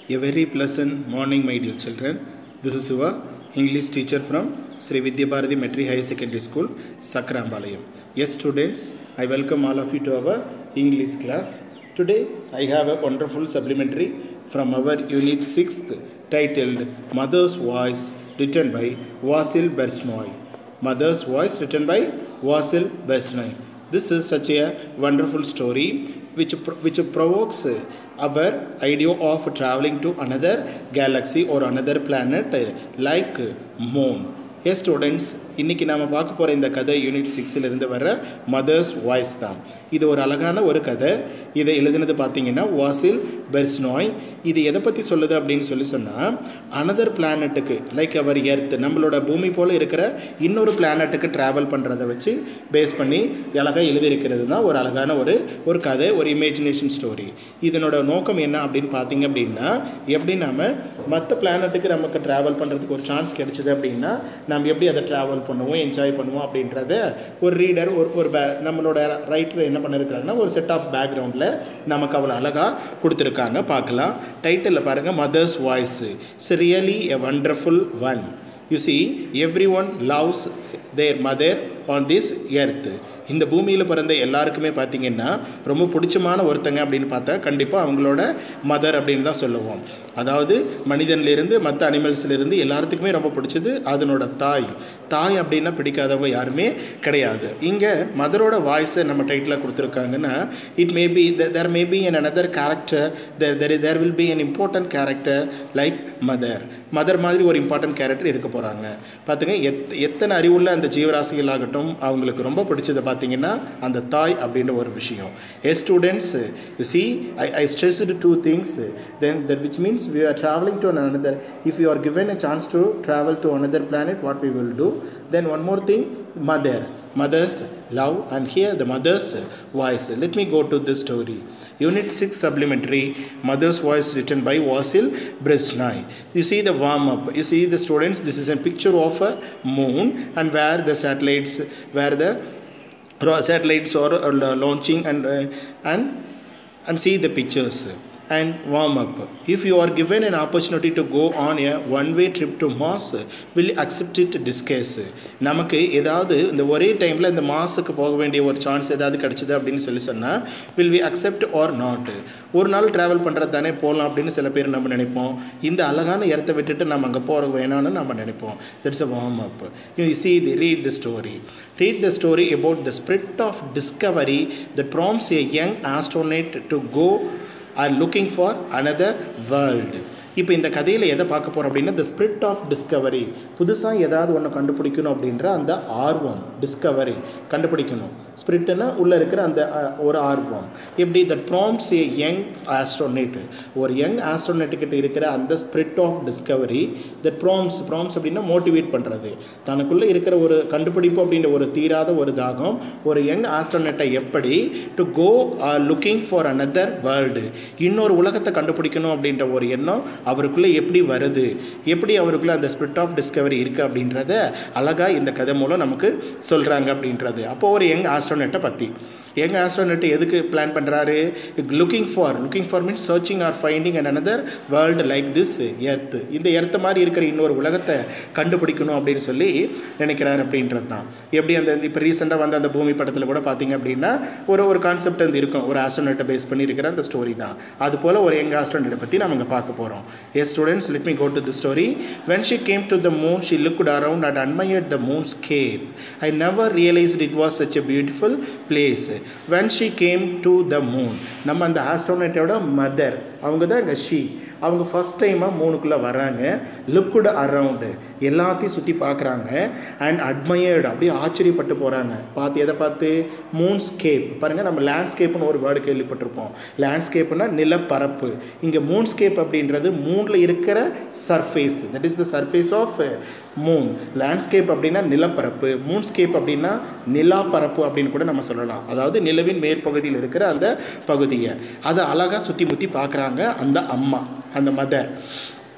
A very pleasant morning, my dear children. This is Siva, English teacher from Sri Vidya Bharati Metri High Secondary School, Sakrambalayam. Yes, students, I welcome all of you to our English class. Today, I have a wonderful supplementary from our Unit 6th titled Mother's Voice, written by Vasil Bersnoy. Mother's Voice, written by Vasil Bersnoy. This is such a wonderful story which, which provokes our idea of traveling to another galaxy or another planet like moon yes students இன்றைக்கி நாம் பார்க்க போகிற இந்த கதை unit சிக்ஸிலிருந்து வர mother's voice தான் இது ஒரு அழகான ஒரு கதை இதை எழுதினது பார்த்தீங்கன்னா வாசில் பெர்ஸ்னாய் இது எதை பற்றி சொல்லுது அப்படின்னு சொல்லி சொன்னால் அனதர் பிளானட்டுக்கு லைக் அவர் எர்த் நம்மளோட பூமி போல் இருக்கிற இன்னொரு பிளானட்டுக்கு ட்ராவல் பண்ணுறதை வச்சு பேஸ் பண்ணி அழகாக எழுதியிருக்கிறது தான் ஒரு அழகான ஒரு ஒரு கதை ஒரு இமேஜினேஷன் ஸ்டோரி இதனோட நோக்கம் என்ன அப்படின்னு பார்த்தீங்க அப்படின்னா எப்படி நம்ம மற்ற பிளானட்டுக்கு நமக்கு ட்ராவல் பண்ணுறதுக்கு ஒரு சான்ஸ் கிடைச்சிது அப்படின்னா நம்ம எப்படி அதை ட்ராவல் பண்ணுவோம் என்ஜாய் பண்ணுவோம் அப்படின்றத ஒரு ரீடர் ஒரு ஒரு பே நம்மளோட ரைட்டர் என்ன பண்ணியிருக்காங்கன்னா ஒரு செட் ஆஃப் பேக்ரவுண்டில் நமக்கு அவ்வளோ அழகாக கொடுத்துருக்காங்க பார்க்கலாம் டைட்டிலில் பாருங்கள் mother's voice it's really a wonderful one you see everyone loves their mother on this earth இந்த பூமியில் பிறந்த எல்லாருக்குமே பார்த்திங்கன்னா ரொம்ப பிடிச்சமான ஒருத்தங்க அப்படின்னு பார்த்தா கண்டிப்பாக அவங்களோட மதர் அப்படின்னு தான் சொல்லுவோம் அதாவது மனிதன்லேருந்து மற்ற அனிமல்ஸ்லேருந்து எல்லாத்துக்குமே ரொம்ப பிடிச்சது அதனோட தாய் தாய் அப்படின்னா பிடிக்காதவங்க யாருமே கிடையாது இங்கே மதரோட வாய்ஸை நம்ம டைட்டில் கொடுத்துருக்காங்கன்னா it may be there may be an another character there there there will be an important character like mother mother மாதிரி ஒரு இம்பார்ட்டன்ட் கேரக்டர் இருக்க போகிறாங்க பார்த்துங்க எத் எத்தனை அறிவுள்ள அந்த ஜீவராசிகள் ஆகட்டும் அவங்களுக்கு ரொம்ப பிடிச்சதை பார்த்தீங்கன்னா அந்த தாய் அப்படின்ற ஒரு விஷயம் hey students you see I I stressed two things then that which means we are travelling to another if you are given a chance to travel to another planet what we will do then one more thing mother mother's love and here the mother's voice let me go to this story unit 6 supplementary mother's voice written by vasil bresnay you see the warm up you see the students this is a picture of a moon and where the satellites where the satellites are, are launching and uh, and and see the pictures and warm up. If you are given an opportunity to go on a one way trip to Mars, will you accept it discuss? நமக்கு ஏதாவது இந்த ஒரே டைமில் இந்த மாசுக்கு போக வேண்டிய ஒரு chance ஏதாவது கிடச்சிது அப்படின்னு சொல்லி சொன்னால் will we accept or not ஒரு நாள் ட்ராவல் பண்ணுறது தானே போகலாம் அப்படின்னு சில பேர் நம்ம நினைப்போம் இந்த அழகான இடத்த விட்டுட்டு நம்ம அங்கே போகிற வேணாம்னு நம்ம நினைப்போம் that's a warm up you see the read the story Read the story about the spirit of discovery that prompts a young astronaut to go are looking for another world இப்போ இந்த கதையில் எதை பார்க்க போகிறோம் அப்படின்னா த ஸ்பிரிட் ஆஃப் டிஸ்கவரி புதுசாக ஏதாவது ஒன்று கண்டுபிடிக்கணும் அப்படின்ற அந்த ஆர்வம் டிஸ்கவரி கண்டுபிடிக்கணும் ஸ்பிரிட்டுன்னா உள்ளே இருக்கிற அந்த ஒரு ஆர்வம் எப்படி that prompts a young astronaut ஒரு யங் ஆஸ்ட்ரோனேட்டுக்கிட்ட இருக்கிற அந்த spirit of discovery that prompts prompts அப்படின்னா மோட்டிவேட் பண்ணுறது தனக்குள்ளே இருக்கிற ஒரு கண்டுபிடிப்பு அப்படின்ற ஒரு தீராத ஒரு தாகம் ஒரு யங் ஆஸ்ட்ரோனேட்டை எப்படி to go looking for another world இன்னொரு உலகத்தை கண்டுபிடிக்கணும் அப்படின்ற ஒரு எண்ணம் அவருக்குள்ளே எப்படி வருது எப்படி அவருக்குள்ளே அந்த ஸ்பிரிட் ஆஃப் டிஸ்கவரி இருக்குது அப்படின்றத அழகாக இந்த கதை மூலம் நமக்கு சொல்கிறாங்க அப்படின்றது அப்போது ஒரு யங் ஆஸ்ட்ரோனெட்டை பற்றி யங் ஆஸ்ட்ரோனெட் எதுக்கு பிளான் பண்ணுறாரு looking for looking for means searching or finding and another world like this earth இந்த எர்த்து மாதிரி இருக்கிற இன்னொரு உலகத்தை கண்டுபிடிக்கணும் அப்படின்னு சொல்லி நினைக்கிறார் அப்படின்றது தான் எப்படி அந்த இப்போ ரீசெண்டாக வந்த அந்த பூமி படத்தில் கூட பார்த்தீங்க அப்படின்னா ஒரு ஒரு கான்செப்ட் வந்து இருக்கும் ஒரு ஆஸ்ட்ரோனெட்டை பேஸ் பண்ணி இருக்கிற அந்த ஸ்டோரி தான் அது போல் ஒரு யங் ஆஸ்ட்ரோனெட்டை பற்றி நம்ம இங்கே பார்க்க போகிறோம் Yes, students, let me go to the story. When she came to the moon, she looked around and admired the moonscape. I never realized it was such a beautiful place. When she came to the moon, நம்ம அந்த ஆஸ்ட்ரோனட்டோட mother அவங்க தான் இங்கே she அவங்க first டைமாக மூணுக்குள்ளே வராங்க looked around எல்லாத்தையும் சுற்றி பார்க்குறாங்க அண்ட் அட்மயர்டு அப்படியே ஆச்சரியப்பட்டு போகிறாங்க பார்த்து எதை பார்த்து மூன்ஸ்கேப் பாருங்கள் நம்ம லேண்ட்ஸ்கேப்னு ஒரு வேர்டு கேள்விப்பட்டிருப்போம் லேண்ட்ஸ்கேப்னா நிலப்பரப்பு இங்கே மூன்ஸ்கேப் அப்படின்றது மூணில் இருக்கிற surface that is the surface of moon landscape அப்படின்னா நிலப்பரப்பு மூன்ஸ்கேப் அப்படின்னா நிலாப்பரப்பு அப்படின்னு கூட நம்ம சொல்லலாம் அதாவது நிலவின் மேற்பகுதியில் இருக்கிற அந்த பகுதியை அதை அழகாக சுற்றி முற்றி பார்க்குறாங்க அந்த அம்மா அந்த mother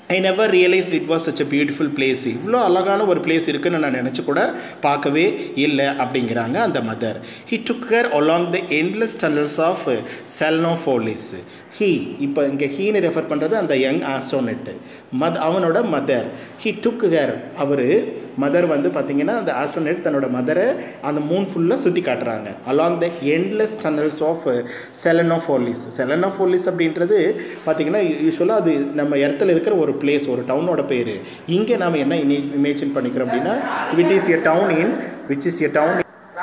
I never realise it was such a beautiful place இவ்வளோ அழகான ஒரு பிளேஸ் இருக்குன்னு நான் நினச்சி கூட பார்க்கவே இல்லை அப்படிங்கிறாங்க அந்த mother he took her along the endless tunnels of Selenopolis he இப்போ இங்கே ஹீன்னு ரெஃபர் பண்ணுறது அந்த யங் ஆஸ்ட்ரோனெட்டு மத் அவனோட மதர் ஹி டுக் ஹர் அவர் மதர் வந்து பார்த்திங்கன்னா அந்த ஆஸ்ட்ரோனெட் தன்னோட மதரை அந்த மூன் ஃபுல்லாக சுற்றி காட்டுறாங்க along the endless tunnels of Selenopolis Selenopolis அப்படின்றது பார்த்திங்கன்னா யூஸ்வலாக அது நம்ம இடத்துல இருக்கிற ஒரு பிளேஸ் ஒரு டவுனோட பேர் இங்கே நாம் என்ன இமேஜின் பண்ணிக்கிறோம் அப்படின்னா which is a town in which is a town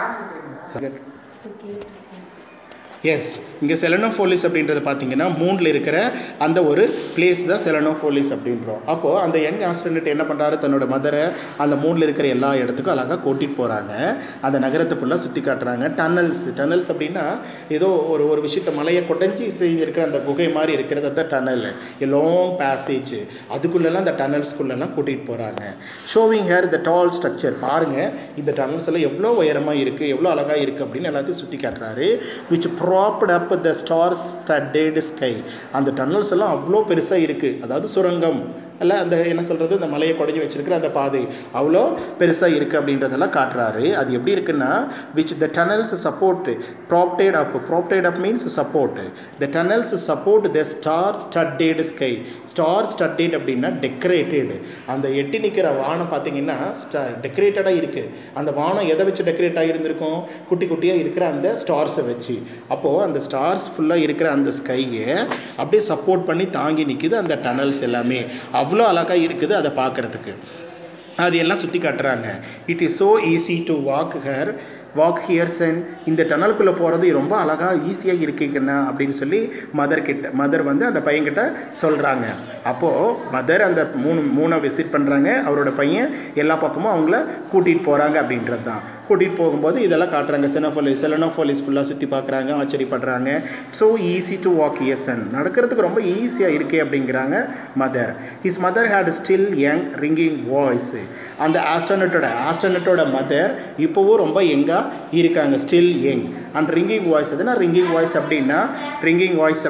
yes இங்கே செலனோஃபோலிஸ் அப்படின்றது பார்த்தீங்கன்னா மூணில் இருக்கிற அந்த ஒரு பிளேஸ் தான் செலனோஃபோலிஸ் அப்படின்றோம் அப்போது அந்த யங் ஆஸ்ட்ரனட் என்ன பண்ணுறாரு தன்னோட மதரை அந்த மூணில் இருக்கிற எல்லா இடத்துக்கும் அழகாக கூட்டிகிட்டு போகிறாங்க அந்த நகரத்தை ஃபுல்லாக சுற்றி காட்டுறாங்க டன்னல்ஸ் டன்னல்ஸ் அப்படின்னா ஏதோ ஒரு ஒரு விஷயத்த மலையை கொடைஞ்சி செய்து இருக்கிற அந்த குகை மாதிரி இருக்கிறது அந்த டன்னல் லாங் பேசேஜ் அதுக்குள்ளெல்லாம் அந்த டன்னல்ஸ்குள்ளெல்லாம் கூட்டிகிட்டு போகிறாங்க showing her the tall structure பாருங்கள் இந்த டன்னல்ஸ் எல்லாம் எவ்வளோ உயரமாக இருக்குது எவ்வளோ அழகாக இருக்குது அப்படின்னு எல்லாத்தையும் சுற்றி காட்டுறாரு which propped up the stars studded sky அந்த டன்னல்ஸ் எல்லாம் அவ்வளோ பெருசாக இருக்குது அதாவது சுரங்கம் அல்ல அந்த என்ன சொல்கிறது இந்த மலையை குடஞ்சி வச்சிருக்கிற அந்த பாதை அவ்வளோ பெருசாக இருக்குது அப்படின்றதெல்லாம் காட்டுறாரு அது எப்படி இருக்குன்னா which the tunnels support propped up propped up means support the tunnels support the star studded sky star studded அப்படின்னா டெக்கரேட்டட் அந்த எட்டி நிற்கிற வானம் பார்த்தீங்கன்னா ஸ்டா டெக்கரேட்டடாக இருக்குது அந்த வானம் எதை வச்சு டெக்கரேட் ஆகியிருந்திருக்கும் குட்டி குட்டியாக இருக்கிற அந்த ஸ்டார்ஸை வச்சு அப்போது அந்த ஸ்டார்ஸ் ஃபுல்லாக இருக்கிற அந்த ஸ்கையை அப்படியே சப்போர்ட் பண்ணி தாங்கி நிற்கிது அந்த டனல்ஸ் எல்லாமே அவ்வளோ அழகாக இருக்குது அதை பார்க்குறதுக்கு அது எல்லாம் சுற்றி காட்டுறாங்க it is so easy to walk her walk here's and இந்த டனலுக்குள்ளே போகிறது ரொம்ப அழகாக ஈஸியாக இருக்குங்கண்ணா அப்படின்னு சொல்லி மதர் கிட்ட மதர் வந்து அந்த பையன்கிட்ட சொல்கிறாங்க அப்போது மதர் அந்த மூணு மூணை விசிட் பண்ணுறாங்க அவரோட பையன் எல்லா பக்கமும் அவங்கள கூட்டிகிட்டு போகிறாங்க அப்படின்றது தான் கூட்டிகிட்டு போகும்போது இதெல்லாம் காட்டுறாங்க செனோஃபோலிஸ் செலனோஃபோலிஸ் ஃபுல்லாக சுற்றி பார்க்குறாங்க ஆச்சரியப்படுறாங்க ஸோ ஈஸி டு வாக் இயசன் நடக்கிறதுக்கு ரொம்ப ஈஸியாக இருக்கே அப்படிங்கிறாங்க mother his mother had still young ringing voice அந்த ஆஸ்ட்ரனட்டோட ஆஸ்ட்ரனட்டோட மதர் இப்போவும் ரொம்ப யங்காக இருக்காங்க still young and ringing voice எதுனா ரிங்கிங் வாய்ஸ் அப்படின்னா ரிங்கிங் வாய்ஸ்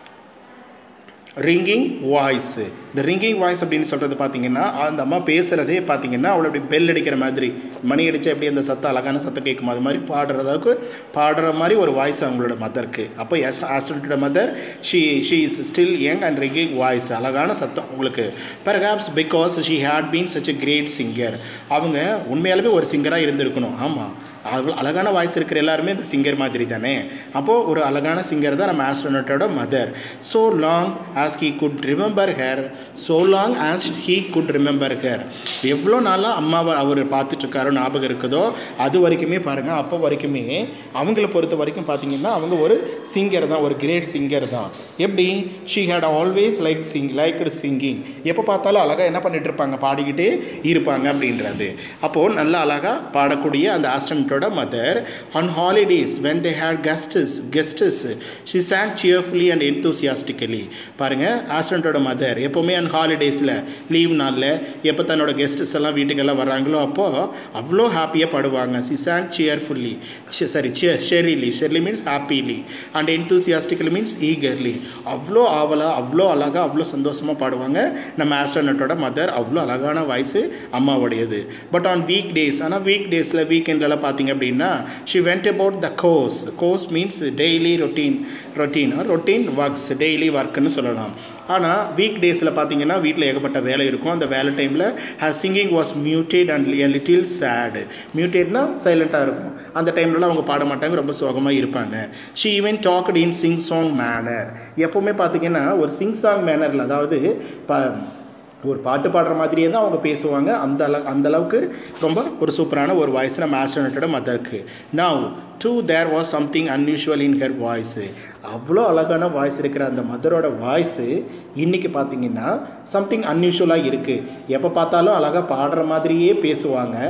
ரிங்கிங் வாய்ஸ் இந்த ரிங்கிங் வாய்ஸ் அப்படின்னு சொல்கிறது பார்த்தீங்கன்னா அந்த அம்மா பேசுகிறதே பார்த்தீங்கன்னா அவளை அப்படி பெல் அடிக்கிற மாதிரி மணி அடித்தா எப்படி அந்த சத்தம் அழகான சத்தம் கேட்கும் அது மாதிரி பாடுற அளவுக்கு பாடுற மாதிரி ஒரு வாய்ஸ் அவங்களோட மதருக்கு அப்போ எஸ் ஆஸ்டன்ட்டோட mother she she is still young and ringing voice அழகான சத்தம் உங்களுக்கு perhaps because she had been such a great singer அவங்க உண்மையாலுமே ஒரு சிங்கராக இருந்திருக்கணும் ஆமாம் அவ்வளோ அழகான வாய்ஸ் இருக்கிற எல்லாருமே இந்த சிங்கர் மாதிரி தானே அப்போது ஒரு அழகான சிங்கர் தான் நம்ம ஆஸ்ட்ரோனட்டோட mother so long as he could remember her so long as he could remember her எவ்வளோ நாளாக அம்மாவை அவர் பார்த்துட்ருக்காரோ ஞாபகம் இருக்குதோ அது வரைக்குமே பாருங்கள் அப்போ வரைக்குமே அவங்கள பொறுத்த வரைக்கும் பார்த்தீங்கன்னா அவங்க ஒரு சிங்கர் தான் ஒரு கிரேட் சிங்கர் தான் எப்படி she had always like sing like singing எப்போ பார்த்தாலும் அழகாக என்ன பண்ணிட்டு இருப்பாங்க பாடிக்கிட்டே இருப்பாங்க அப்படின்றது அப்போது நல்லா அழகாக பாடக்கூடிய அந்த ஆஸ்ட்ரனட்டோட mother on holidays when they had guests guests she sang cheerfully and enthusiastically பாருங்கள் ஆஸ்ட்ரனட்டோட மதர் எப்போவுமே அன் ஹாலிடேஸில் லீவ் நாளில் எப்போ தன்னோட கெஸ்டஸ் எல்லாம் வீட்டுக்கெல்லாம் வர்றாங்களோ அப்போது அவ்வளோ ஹாப்பியாக பாடுவாங்க சி sang cheerfully சரி cheerily cheerily means happily and enthusiastically means eagerly அவ்வளோ ஆவலாக அவ்வளோ அழகாக அவ்வளோ சந்தோஷமாக பாடுவாங்க நம்ம ஆஸ்ட்ரோனட்டோட மதர் அவ்வளோ அழகான வாய்ஸு அம்மாவுடையது பட் ஆன் வீக் டேஸ் ஆனால் வீக் டேஸில் வீக்கெண்ட்லலாம் பார்த்தீங்க அப்படின்னா she went about the chores chores means daily routine routine routine works daily ஒர்க்குன்னு சொல்லலாம் ஆனால் வீக் டேஸில் பார்த்தீங்கன்னா வீட்டில் ஏகப்பட்ட வேலை இருக்கும் அந்த வேலை டைமில் her singing was muted and a little sad மியூட்டேட்னா சைலண்ட்டாக இருக்கும் அந்த டைம்லலாம் அவங்க பாட மாட்டாங்க ரொம்ப சோகமாக இருப்பாங்க she even talked in sing song manner எப்போவுமே பார்த்தீங்கன்னா ஒரு சிங் சாங் மேனரில் அதாவது ப ஒரு பாட்டு பாடுற மாதிரியே தான் அவங்க பேசுவாங்க அந்த அளவு அந்த அளவுக்கு ரொம்ப ஒரு சூப்பரான ஒரு வாய்ஸ் நம்ம ஆஸ்ட்ரோனட்டோட மதருக்கு now too there was something unusual in her voice அவ்வளோ அழகான வாய்ஸ் இருக்கிற அந்த மதரோட வாய்ஸு இன்றைக்கி பார்த்தீங்கன்னா சம்திங் அன்யூஷுவலாக இருக்குது எப்போ பார்த்தாலும் அழகாக பாடுற மாதிரியே பேசுவாங்க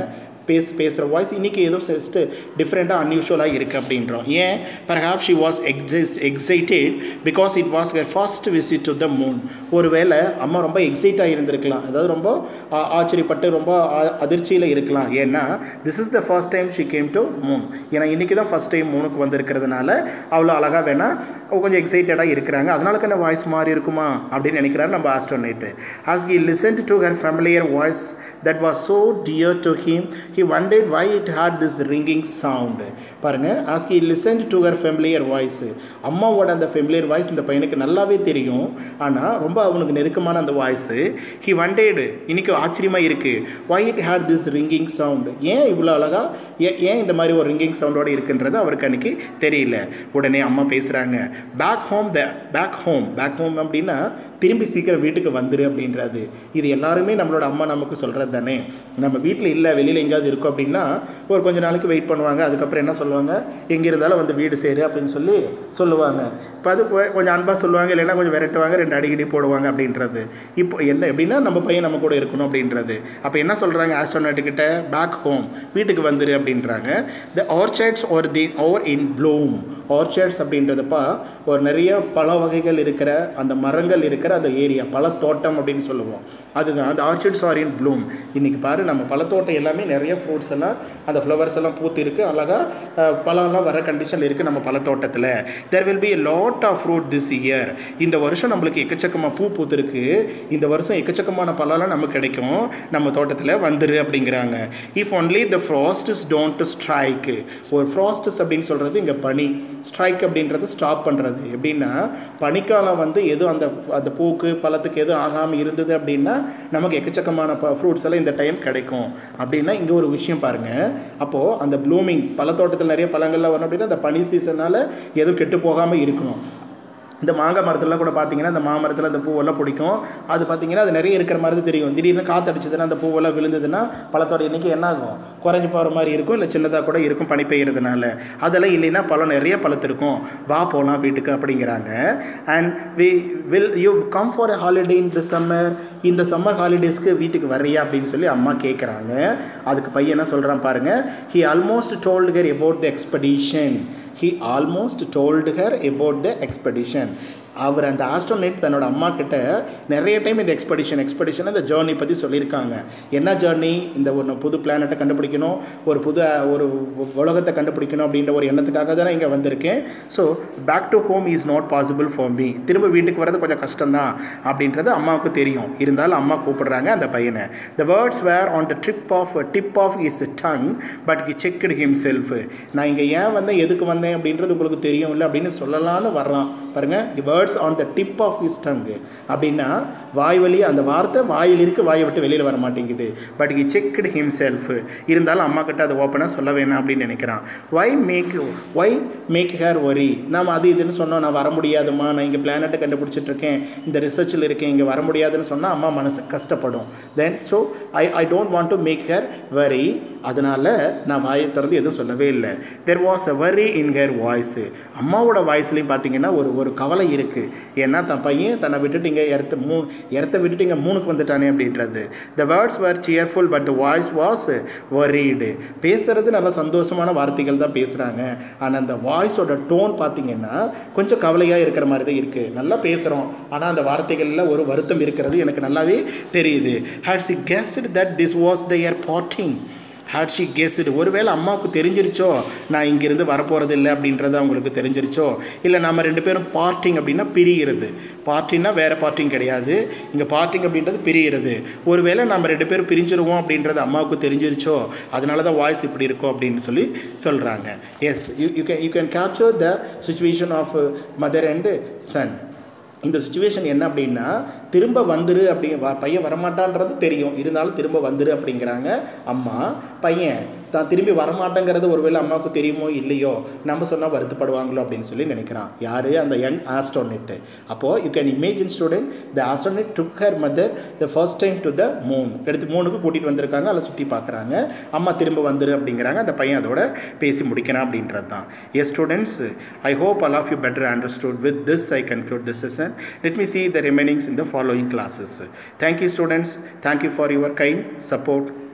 பேச பேசுகிற வாய்ஸ் இன்றைக்கி ஏதோ ஜஸ்ட்டு டிஃப்ரெண்ட்டாக அன்யூஷுவலாக இருக்குது அப்படின்றோம் ஏன் perhaps she was excise excited because it was her first visit to the moon ஒருவேளை அம்மா ரொம்ப எக்ஸைட்டாக இருந்திருக்கலாம் அதாவது ரொம்ப ஆ- ஆச்சரியப்பட்டு ரொம்ப அதிர்ச்சியில் இருக்கலாம் ஏன்னா this is the first time she came to moon ஏன்னா இன்றைக்கி தான் ஃபஸ்ட் டைம் மூணுக்கு வந்திருக்கிறதுனால அவ்வளோ அழகாக வேணால் கொஞ்சம் எக்ஸைட்டடாக இருக்கிறாங்க அதனால என்ன வாய்ஸ் மாறி இருக்குமா அப்படின்னு நினைக்கிறாரு நம்ம ஆஸ்ட்ரோனைட்டு as he listened to her familiar voice that was so dear to him he wondered why it had this ringing sound பாருங்க as he listened to her familiar voice அம்மாவோட அந்த familiar voice இந்த பையனுக்கு நல்லாவே தெரியும் ஆனால் ரொம்ப அவனுக்கு நெருக்கமான அந்த வாய்ஸ் he wondered இன்னைக்கு ஆச்சரியமாக இருக்குது why it had this ringing sound ஏன் இவ்வளோ அழகா ஏன் ஏன் இந்த மாதிரி ஒரு ரிங்கிங் சவுண்டோட இருக்குன்றது அவருக்கு அன்னைக்கு தெரியல உடனே அம்மா பேசுகிறாங்க back home the back home back home அப்படின்னா திரும்பி சீக்கிரம் வீட்டுக்கு வந்துரு அப்படின்றது இது எல்லாருமே நம்மளோட அம்மா நமக்கு சொல்கிறது தானே நம்ம வீட்டில் இல்லை வெளியில் எங்கேயாவது இருக்கோம் அப்படின்னா ஒரு கொஞ்ச நாளைக்கு வெயிட் பண்ணுவாங்க அதுக்கப்புறம் என்ன சொல்லுவாங்க எங்கே இருந்தாலும் வந்து வீடு சேரு அப்படின்னு சொல்லி சொல்லுவாங்க இப்போ அது கொ- கொஞ்சம் அன்பாக சொல்லுவாங்க இல்லைன்னா கொஞ்சம் விரட்டுவாங்க ரெண்டு அடிக்கடி போடுவாங்க அப்படின்றது இப்போ என்ன எப்படின்னா நம்ம பையன் நம்ம கூட இருக்கணும் அப்படின்றது அப்போ என்ன சொல்கிறாங்க ஆஸ்ட்ரோநாட்டுக்கிட்ட பேக் ஹோம் வீட்டுக்கு வந்துரு அப்படின்றாங்க the orchards are the are in bloom orchards அப்படின்றதப்பா ஒரு நிறைய பழ வகைகள் இருக்கிற அந்த மரங்கள் இருக்கிற அந்த ஏரியா பழத்தோட்டம் அப்படின்னு சொல்லுவோம் அதுதான் அந்த ஆர்ச்சர்ட்ஸ் ஆர் இன் ப்ளூம் இன்றைக்கி பாரு நம்ம பழத்தோட்டம் எல்லாமே நிறைய ஃப்ரூட்ஸ் எல்லாம் அந்த ஃப்ளவர்ஸ் எல்லாம் பூத்து இருக்குது அழகாக பழம்லாம் வர கண்டிஷனில் இருக்குது நம்ம பழத்தோட்டத்தில் there will be a lot of fruit this year இந்த வருஷம் நம்மளுக்கு எக்கச்சக்கமாக பூ பூத்துருக்கு இந்த வருஷம் எக்கச்சக்கமான பழம்லாம் நமக்கு கிடைக்கும் நம்ம தோட்டத்தில் வந்துரு அப்படிங்கிறாங்க if only the frosts don't strike ஒரு ஃப்ராஸ்டஸ் அப்படின்னு சொல்கிறது இங்கே பனி ஸ்ட்ரைக் அப்படின்றது ஸ்டாப் பண்ணுறது எப்படின்னா பனிக்காலம் வந்து எதுவும் அந்த அந்த பூக்கு பழத்துக்கு எதுவும் ஆகாமல் இருந்தது அப்படின்னா நமக்கு எக்கச்சக்கமான ப ஃப்ரூட்ஸ் எல்லாம் இந்த டைம் கிடைக்கும் அப்படின்னா இங்கே ஒரு விஷயம் பாருங்கள் அப்போது அந்த ப்ளூமிங் பழத்தோட்டத்தில் நிறைய பழங்கள்லாம் வரும் அப்படின்னா அந்த பனி சீசனால் எதுவும் கெட்டு போகாமல் இருக்கணும் இந்த மாங்காய் மரத்துலலாம் கூட பார்த்தீங்கன்னா அந்த மாமரத்தில் அந்த பூவெல்லாம் பிடிக்கும் அது பார்த்தீங்கன்னா அது நிறைய இருக்கிற மாதிரி தான் தெரியும் திடீர்னு காற்று அடிச்சதுன்னா அந்த பூவெல்லாம் விழுந்ததுன்னா பழத்தோட எண்ணிக்கை என்ன ஆகும் குறைஞ்சி போகிற மாதிரி இருக்கும் இல்லை சின்னதாக கூட இருக்கும் பனி பெய்யறதுனால அதெல்லாம் இல்லைன்னா பழம் நிறைய பழத்திருக்கும் வா போகலாம் வீட்டுக்கு அப்படிங்கிறாங்க and we will you come for a holiday in the summer இந்த சம்மர் ஹாலிடேஸ்க்கு வீட்டுக்கு வர்றியா அப்படின்னு சொல்லி அம்மா கேட்குறாங்க அதுக்கு பையன் என்ன சொல்கிறான் பாருங்கள் he almost told her about the expedition he almost told her about the expedition அவர் அந்த ஆஸ்ட்ரோனேட் தன்னோட அம்மா கிட்ட நிறைய டைம் இந்த எக்ஸ்பெடிஷன் எக்ஸ்பெடிஷன் இந்த ஜேர்னி பற்றி சொல்லியிருக்காங்க என்ன ஜேர்னி இந்த ஒரு புது பிளானட்டை கண்டுபிடிக்கணும் ஒரு புது ஒரு உ- உலகத்தை கண்டுபிடிக்கணும் அப்படின்ற ஒரு எண்ணத்துக்காக தான் இங்கே வந்திருக்கேன் so back to home is not possible for me திரும்ப வீட்டுக்கு வர்றது கொஞ்சம் கஷ்டம்தான் அப்படின்றது அம்மாவுக்கு தெரியும் இருந்தாலும் அம்மா கூப்பிடுறாங்க அந்த பையனை the words were on the trip of tip of is tongue but he checked himself நான் இங்கே ஏன் வந்தேன் எதுக்கு வந்தேன் அப்படின்றது உங்களுக்கு தெரியும் இல்லை அப்படின்னு சொல்லலான்னு வர்றான் பாருங்க words on the tip of his tongue அப்படின்னா வாய் வழி அந்த வார்த்தை வாயில் இருக்கு வாயை விட்டு வெளியில் வர மாட்டேங்குது பட் ஹி செக்டு himself இருந்தாலும் அம்மா கிட்ட அதை ஓப்பனாக சொல்ல வேணாம் அப்படின்னு நினைக்கிறான் why make why make her worry நாம் அது இதுன்னு சொன்னோம் நான் வர முடியாதும்மா நான் இங்கே பிளானட்டை கண்டுபிடிச்சிட்டு இருக்கேன் இந்த ரிசர்ச்சில் இருக்கேன் இங்கே வர முடியாதுன்னு சொன்னால் அம்மா மனசு கஷ்டப்படும் then so I I don't want to make her worry அதனால் நான் வாயை திறந்து எதுவும் சொல்லவே இல்லை தெர் வாஸ் அ வரி இன் ஹேர் வாய்ஸு அம்மாவோட வாய்ஸ்லையும் பார்த்தீங்கன்னா ஒரு ஒரு கவலை இருக்குது ஏன்னா தன் பையன் தன்னை விட்டுட்டு இங்கே இடத்த மூ இடத்த விட்டுட்டு இங்கே மூணுக்கு வந்துட்டானே அப்படின்றது the words were cheerful but the voice was worried பேசுறது நல்ல சந்தோஷமான வார்த்தைகள் தான் பேசுகிறாங்க ஆனால் அந்த வாய்ஸோட டோன் பார்த்தீங்கன்னா கொஞ்சம் கவலையாக இருக்கிற மாதிரி தான் இருக்குது நல்லா பேசுகிறோம் ஆனால் அந்த வார்த்தைகளில் ஒரு வருத்தம் இருக்கிறது எனக்கு நல்லாவே தெரியுது had she guessed that this was their parting had she guessed ஒருவேளை அம்மாவுக்கு தெரிஞ்சிருச்சோ நான் இங்கேருந்து வரப்போகிறது இல்லை அப்படின்றது அவங்களுக்கு தெரிஞ்சிருச்சோ இல்லை நம்ம ரெண்டு பேரும் பார்ட்டிங் அப்படின்னா பிரிகிறது பார்ட்டின்னா வேறு பார்ட்டிங் கிடையாது இங்கே பார்ட்டிங் அப்படின்றது பிரிகிறது ஒருவேளை நம்ம ரெண்டு பேரும் பிரிஞ்சிருவோம் அப்படின்றது அம்மாவுக்கு தெரிஞ்சிருச்சோ அதனால தான் வாய்ஸ் இப்படி இருக்கும் அப்படின்னு சொல்லி சொல்கிறாங்க yes you you can you can capture the situation of mother and son இந்த சுச்சுவேஷன் என்ன அப்படின்னா திரும்ப வந்துரு அப்படி வ- பையன் வரமாட்டான்றது தெரியும் இருந்தாலும் திரும்ப வந்துரு அப்படிங்கிறாங்க அம்மா பையன் தான் திரும்பி வரமாட்டேங்கிறது ஒருவேளை அம்மாவுக்கு தெரியுமோ இல்லையோ நம்ம சொன்னால் வருத்தப்படுவாங்களோ அப்படின்னு சொல்லி நினைக்கிறான் யார் அந்த யங் ஆஸ்ட்ரோனெட்டு அப்போது you can imagine student the astronaut took her mother the first time to the moon எடுத்து மூணுக்கு கூட்டிகிட்டு வந்திருக்காங்க அதில் சுற்றி பார்க்குறாங்க அம்மா திரும்ப வந்துரு அப்படிங்கிறாங்க அந்த பையன் அதோட பேசி முடிக்கிறான் அப்படின்றது தான் yes students I hope all of you better understood with this i conclude this session let me see the remainings in the following classes thank you students thank you for your kind support